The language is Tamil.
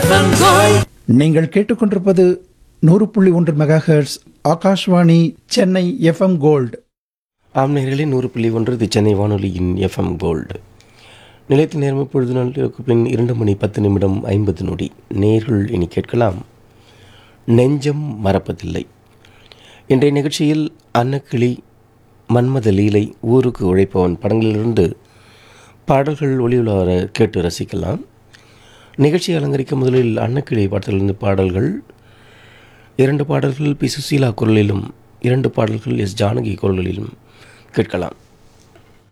எஃப்எம் கோல்ட் நீங்கள் கேட்டுக்கொண்டிருப்பது நூறு புள்ளி ஒன்று megahertz Akashvani Chennai FM gold ஆம் நேர்களே நூறு புள்ளி ஒன்று இது சென்னை வானொலியின் எஃப்எம் கோல்டு நிலைத்த நேரம் இப்பொழுது நாள் இரண்டு மணி பத்து நிமிடம் ஐம்பது நொடி நேர்கள் இனி கேட்கலாம் நெஞ்சம் மறப்பதில்லை இன்றைய நிகழ்ச்சியில் அன்னக்கிளி மன்மத லீலை ஊருக்கு உழைப்பவன் படங்களிலிருந்து பாடல்கள் ஒளியுலார கேட்டு ரசிக்கலாம் நிகழ்ச்சியை அலங்கரிக்க முதலில் அன்னக்கிளி படத்திலிருந்து பாடல்கள் இரண்டு பாடல்கள் பி சுசீலா குரலிலும் இரண்டு பாடல்கள் எஸ் ஜானகி குரலிலும் கேட்கலாம்